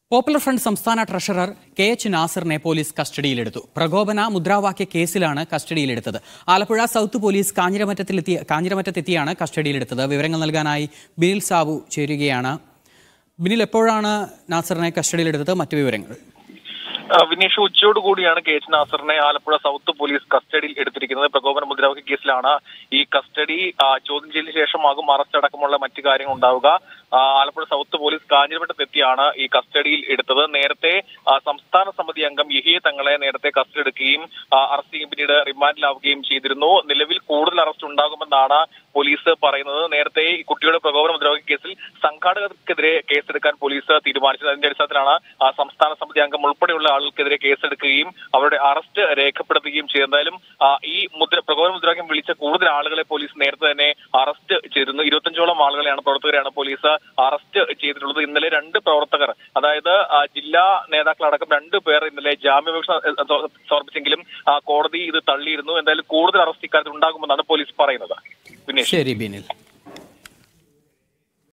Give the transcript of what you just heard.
popular front സംസ്ഥാന treasurer K H നാസറിനെ police കസ്റ്റഡിയിലെടുത്തു പ്രകോപന മുദ്രാവാക്യ കേസിലാണ് കസ്റ്റഡിയിലെടുത്തത് ആലപ്പുഴ സൗത്ത് പോലീസ് കാഞ്ഞിരമറ്റത്തിലെത്തിയ കാഞ്ഞിരമറ്റത്തെത്തിയാണ് കസ്റ്റഡിയിലെടുത്തത് വിവരങ്ങൾ നൽകാനായി ബിനിൽ സാബു ചേരുകയാണ് ബിനിൽ എപ്പോഴാണ് നാസറിനെ കസ്റ്റഡിയിലെടുത്തത് മറ്റു വിവരങ്ങൾ ആ, വിനീഷ് ഉച്ചയോട് കൂടിയാണ് കെ എച്ച് നാസറിനെ ആലപ്പുഴ സൗത്ത് പോലീസ് കസ്റ്റഡിയിൽ എടുത്തിരിക്കുന്നത് പ്രകോപന മുദ്രാവാക്യ കേസിലാണ് ഈ കസ്റ്റഡി ആ, ചോദ്യം ചെയ്യലിന് ശേഷമാകും അറസ്റ്റ് അടക്കമുള്ള മറ്റു കാര്യങ്ങൾ ഉണ്ടാവുക ആ, ആലപ്പുഴ സൗത്ത് പോലീസ് കാഞ്ഞിരമറ്റത്തെത്തിയാണ് ഈ കസ്റ്റഡിയിൽ എടുത്തത് നേരത്തെ ആ, സംസ്ഥാന സമിതി അംഗം യഹിയെ തങ്ങളെ നേരത്തെ കസ്റ്റഡി എടുക്കുകയും ആ, അറസ്റ്റ് ചെയ്യുകയും പിന്നീട് റിമാൻഡിലാവുകയും ചെയ്തിരുന്നു നിലവിൽ കൂടുതൽ അറസ്റ്റ് ഉണ്ടാകുമെന്നാണ് പോലീസ് പറയുന്നത് നേരത്തെ ഈ കുട്ടിയുടെ പ്രകോപന മുദ്രാവാക്യ കേസിൽ സംഘാടകർക്കെതിരെ കേസെടുക്കാൻ പോലീസ് തീരുമാനിച്ചത് അതിന്റെ അടിസ്ഥാനത്തിലാണ് ആ, സംസ്ഥാന സമിതി അംഗം ഉൾപ്പെടെയുള്ള ആളുകൾക്കെതിരെ കേസെടുക്കുകയും അവരുടെ അറസ്റ്റ് രേഖപ്പെടുത്തുകയും ചെയ്തു എന്തായാലും ആ, ഈ മുദ്ര പ്രകോപന മുദ്രാവാക്യം വിളിച്ച കൂടുതൽ ആളുകളെ പോലീസ് നേരത്തെ തന്നെ അറസ്റ്റ് ചെയ്തിരുന്നു ഇരുപത്തഞ്ചോളം ആളുകളെയാണ് പ്രവർത്തകരെയാണ് പോലീസ് അറസ്റ്റ് ചെയ്തിട്ടുള്ളത് ഇന്നലെ രണ്ട് പ്രവർത്തകർ അതായത് ആ, ജില്ലാ നേതാക്കളടക്കം രണ്ട് പേർ ഇന്നലെ ജാമ്യാപേക്ഷ ഏ, സ- സമർപ്പിച്ചെങ്കിലും ആ, കോടതി ഇത് തള്ളിയിരുന്നു എന്തായാലും കൂടുതൽ അറസ്റ്റ് ഇക്കാര്യത്തിൽ ഉണ്ടാകുമെന്നാണ് പോലീസ് പറയുന്നത് വിനേഷ് ശരി ബിനിൽ